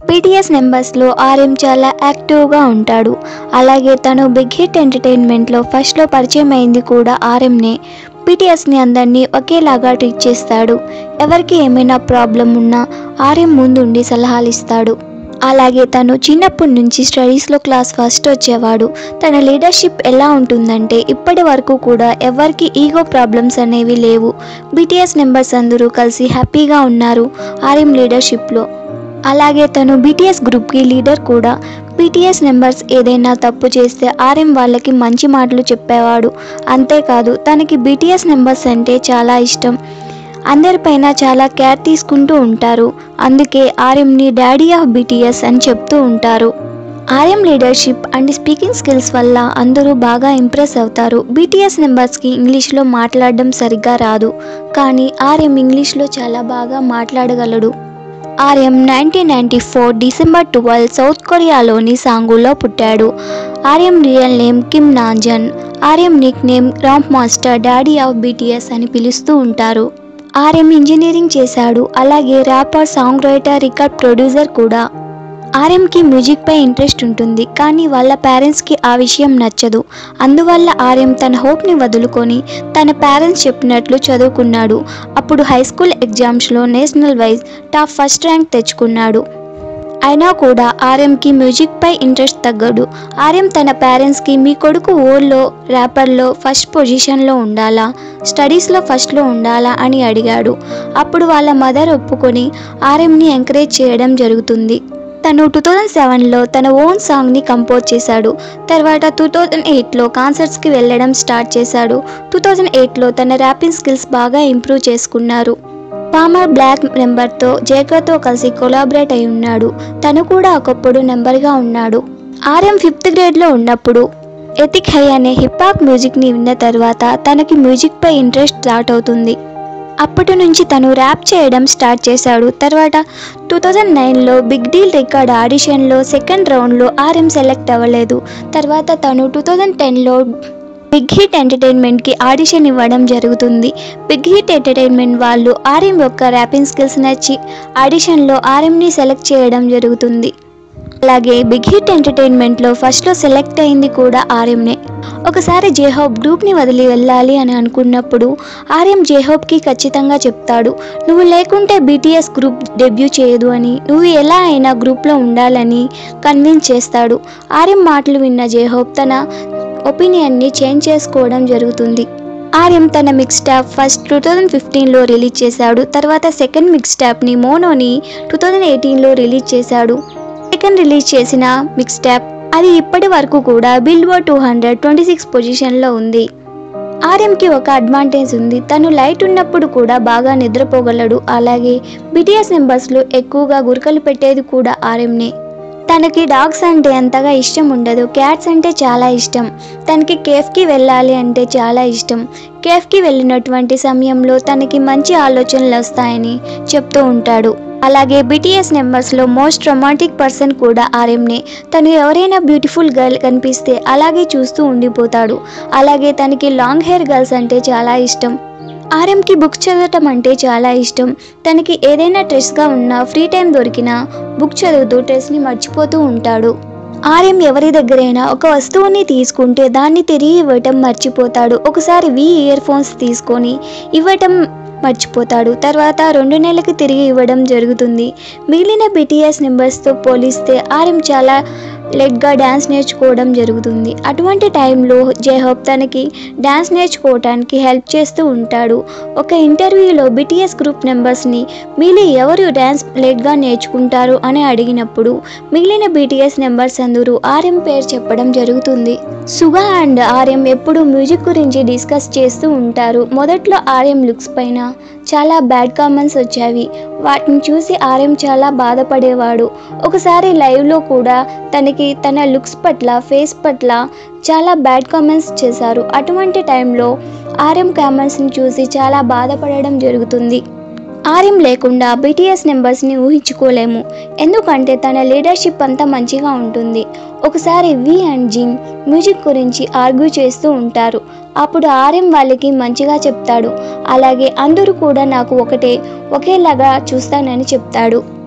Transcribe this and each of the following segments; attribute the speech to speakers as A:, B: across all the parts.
A: BTS నెంబర్స్లో RM చాలా యాక్టివ్గా ఉంటాడు అలాగే తను బిగ్ హిట్ ఎంటర్టైన్మెంట్లో ఫస్ట్లో పరిచయం అయింది కూడా ఆర్ఎంనే బీటీఎస్ని అందరినీ ఒకేలాగా ట్రీట్ చేస్తాడు ఎవరికి ఏమైనా ప్రాబ్లం ఉన్నా ఆర్ఎం ముందుండి సలహాలు ఇస్తాడు అలాగే తను చిన్నప్పటి నుంచి స్టడీస్లో క్లాస్ ఫస్ట్ వచ్చేవాడు తన లీడర్షిప్ ఎలా ఉంటుందంటే ఇప్పటి వరకు కూడా ఎవరికి ఈగో ప్రాబ్లమ్స్ అనేవి లేవు బీటీఎస్ మెంబర్స్ అందరూ కలిసి హ్యాపీగా ఉన్నారు ఆర్ఎం లీడర్షిప్లో అలాగే తను బీటీఎస్ గ్రూప్కి లీడర్ కూడా బీటీఎస్ మెంబర్స్ ఏదైనా తప్పు చేస్తే ఆర్ఎం వాళ్ళకి మంచి మాటలు చెప్పేవాడు అంతేకాదు తనకి బీటీఎస్ మెంబర్స్ అంటే చాలా ఇష్టం అందరిపైన చాలా కేర్ తీసుకుంటూ ఉంటారు అందుకే ఆర్ఎంని డాడీ ఆఫ్ బీటీఎస్ అని చెప్తూ ఉంటారు RM leadership and speaking skills వల్ల అందరూ బాగా ఇంప్రెస్ అవుతారు బీటీఎస్ మెంబర్స్కి ఇంగ్లీష్లో మాట్లాడడం సరిగ్గా రాదు కానీ ఆర్ఎం ఇంగ్లీష్లో చాలా బాగా మాట్లాడగలడు RM nineteen ninety four December twelve south కొరియాలోని సాంగులో పుట్టాడు RM real name Kim Namjoon RM nickname rap monster daddy of BTS అని పిలుస్తూ ఉంటారు ఆర్ఎం ఇంజనీరింగ్ చేశాడు అలాగే rapper songwriter record producer కూడా ఆర్ఎంకి మ్యూజిక్పై ఇంట్రెస్ట్ ఉంటుంది కానీ వాళ్ళ పేరెంట్స్కి ఆ విషయం నచ్చదు అందువల్ల ఆర్ఎం తన హోప్ని వదులుకొని తన పేరెంట్స్ చెప్పినట్లు చదువుకున్నాడు అప్పుడు హై స్కూల్ ఎగ్జామ్స్లో national wise top first rank తెచ్చుకున్నాడు అయినా కూడా ఆర్ఎంకి మ్యూజిక్పై ఇంట్రెస్ట్ తగ్గడు ఆర్ఎం తన పేరెంట్స్కి మీ కొడుకు ఊళ్ళో ర్యాపర్లో ఫస్ట్ పొజిషన్లో ఉండాలా స్టడీస్లో ఫస్ట్లో ఉండాలా అని అడిగాడు అప్పుడు వాళ్ళ మదర్ ఒప్పుకొని ఆర్ఎంని ఎంకరేజ్ చేయడం జరుగుతుంది తను టూ థౌజండ్ సెవెన్లో తన ఓన్ సాంగ్ని కంపోజ్ చేశాడు తర్వాత టూ థౌజండ్ ఎయిట్లో కాన్సర్ట్స్కి వెళ్ళడం స్టార్ట్ చేశాడు టూ థౌజండ్ ఎయిట్లో తన ర్యాపింగ్ స్కిల్స్ బాగా ఇంప్రూవ్ చేసుకున్నారు పామర్ బ్లాక్ నెంబర్తో జేకర్తో కలిసి కొలాబరేట్ అయి ఉన్నాడు తను కూడా ఒకప్పుడు నెంబర్గా ఉన్నాడు ఆర్ఎం ఫిఫ్త్ గ్రేడ్లో ఉన్నప్పుడు ఎతిక్ హై అనే హిప్ హాప్ మ్యూజిక్ని విన్న తర్వాత తనకి మ్యూజిక్పై ఇంట్రెస్ట్ స్టార్ట్ అవుతుంది అప్పటి నుంచి తను ర్యాప్ చేయడం స్టార్ట్ చేశాడు తర్వాత టూ థౌజండ్ నైన్లో బిగ్ డీల్ రికార్డ్ ఆడిషన్లో సెకండ్ రౌండ్లో ఆర్ఎం సెలెక్ట్ అవ్వలేదు తర్వాత తను టూ థౌజండ్ టెన్లో బిగ్ హిట్ ఎంటర్టైన్మెంట్కి ఆడిషన్ ఇవ్వడం జరుగుతుంది బిగ్ హిట్ ఎంటర్టైన్మెంట్ వాళ్ళు ఆర్ఎం యొక్క ర్యాపింగ్ స్కిల్స్ నచ్చి ఆడిషన్లో ఆర్ఎంని సెలెక్ట్ చేయడం జరుగుతుంది అలాగే బిగ్ హిట్ ఎంటర్టైన్మెంట్లో ఫస్ట్లో సెలెక్ట్ అయింది కూడా ఆర్ఎంనే ఒకసారి జేహోప్ గ్రూప్ని వదిలి వెళ్ళాలి అని అనుకున్నప్పుడు ఆర్ఎం జేహోప్కి ఖచ్చితంగా చెప్తాడు నువ్వు లేకుంటే బీటీఎస్ గ్రూప్ డెబ్యూ చేయదు అని నువ్వు ఎలా అయినా గ్రూప్లో ఉండాలని కన్విన్స్ చేస్తాడు ఆర్ఎం మాటలు విన్న జేహోప్ తన ఒపీనియన్ని చేంజ్ చేసుకోవడం జరుగుతుంది ఆర్ఎం తన mix tape first two thousand ఫిఫ్టీన్లో రిలీజ్ చేశాడు తర్వాత సెకండ్ మిక్స్ ట్యాప్ని మోనోని టూ థౌజండ్ ఎయిటీన్లో రిలీజ్ చేశాడు సెకండ్ రిలీజ్ చేసిన మిక్స్ ట్యాప్ అది ఇప్పటి వరకు కూడా billboard two hundred twenty six పొజిషన్లో ఉంది ఆర్ఎంకి ఒక అడ్వాంటేజ్ ఉంది తను లైట్ ఉన్నప్పుడు కూడా బాగా నిద్రపోగలడు అలాగే బిటిఎస్ మెంబర్స్లో ఎక్కువగా గురకలు పెట్టేది కూడా ఆర్ఎంనే తనకి డాగ్స్ అంటే అంతగా ఇష్టం ఉండదు క్యాట్స్ అంటే చాలా ఇష్టం తనకి కేఫ్కి వెళ్ళాలి అంటే చాలా ఇష్టం కేఫ్కి వెళ్ళినటువంటి సమయంలో తనకి మంచి ఆలోచనలు వస్తాయని చెప్తూ ఉంటాడు అలాగే బిటిఎస్ నెంబర్స్లో మోస్ట్ రొమాంటిక్ పర్సన్ కూడా ఆర్ఎంనే తను ఎవరైనా బ్యూటిఫుల్ గర్ల్ కనిపిస్తే అలాగే చూస్తూ ఉండిపోతాడు అలాగే తనకి లాంగ్ హెయిర్ గర్ల్స్ అంటే చాలా ఇష్టం ఆర్ఎంకి బుక్ చదవటం అంటే చాలా ఇష్టం తనకి ఏదైనా స్ట్రెస్గా ఉన్నా ఫ్రీ టైం దొరికినా బుక్ చదువుతూ స్ట్రెస్ని మర్చిపోతూ ఉంటాడు ఆర్ఎం ఎవరి దగ్గరైనా ఒక వస్తువుని తీసుకుంటే దాన్ని తిరిగి ఇవ్వటం మర్చిపోతాడు ఒకసారి వి ఇయర్ ఫోన్స్ తీసుకొని ఇవ్వటం మర్చిపోతాడు తర్వాత రెండు నెలలకు తిరిగి ఇవ్వడం జరుగుతుంది మిగిలిన బిటిఎస్ నెంబర్స్తో పోలిస్తే ఆర్ఎం చాలా లెగ్గా డ్యాన్స్ నేర్చుకోవడం జరుగుతుంది అటువంటి టైంలో జయహోప్ తనకి డ్యాన్స్ నేర్చుకోవటానికి హెల్ప్ చేస్తూ ఉంటాడు ఒక ఇంటర్వ్యూలో బిటిఎస్ గ్రూప్ మెంబర్స్ని మీలో ఎవరు డ్యాన్స్ లెగ్గా నేర్చుకుంటారు అని అడిగినప్పుడు మిగిలిన బీటీఎస్ నెంబర్స్ అందరూ ఆర్ఎం పేరు చెప్పడం జరుగుతుంది సుగా అండ్ ఆర్ఎం ఎప్పుడు మ్యూజిక్ గురించి డిస్కస్ చేస్తూ ఉంటారు మొదట్లో ఆర్ఎం లుక్స్ పైన చాలా బ్యాడ్ కామెంట్స్ వచ్చేవి వాటిని చూసి ఆర్ఎం చాలా బాధపడేవాడు ఒకసారి లైవ్లో కూడా తనకి తన లుక్స్ పట్ల ఫేస్ పట్ల చాలా బ్యాడ్ కామెంట్స్ చేశారు అటువంటి టైంలో ఆర్ఎం కామెంట్స్ని చూసి చాలా బాధపడడం జరుగుతుంది ఆర్ఎం లేకుండా బీటీఎస్ నెంబర్స్ని ఊహించుకోలేము ఎందుకంటే తన లీడర్షిప్ అంతా మంచిగా ఉంటుంది ఒకసారి వి అండ్ జిన్ మ్యూజిక్ గురించి ఆర్గ్యూ చేస్తూ ఉంటారు అప్పుడు ఆర్ఎం వాళ్ళకి మంచిగా చెప్తాడు అలాగే అందరూ కూడా నాకు ఒకటే ఒకేలాగా చూస్తానని చెప్తాడు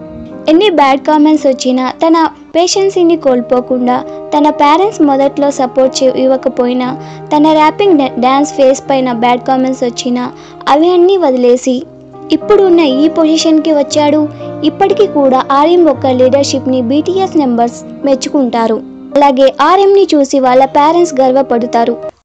A: ఎన్ని బ్యాడ్ కామెంట్స్ వచ్చినా తన పేషెన్సీని కోల్పోకుండా తన పేరెంట్స్ మొదట్లో సపోర్ట్ చే ఇవ్వకపోయినా తన ర్యాపింగ్ డ్యాన్స్ ఫేస్ పైన బ్యాడ్ కామెంట్స్ వచ్చినా అవి అన్నీ వదిలేసి ఇప్పుడున్న ఈ పొజిషన్కి వచ్చాడు ఇప్పటికీ కూడా ఆర్ఎం యొక్క లీడర్షిప్ని బీటీఎస్ మెంబర్స్ మెచ్చుకుంటారు అలాగే ఆర్ఎంని చూసి వాళ్ళ పేరెంట్స్ గర్వపడతారు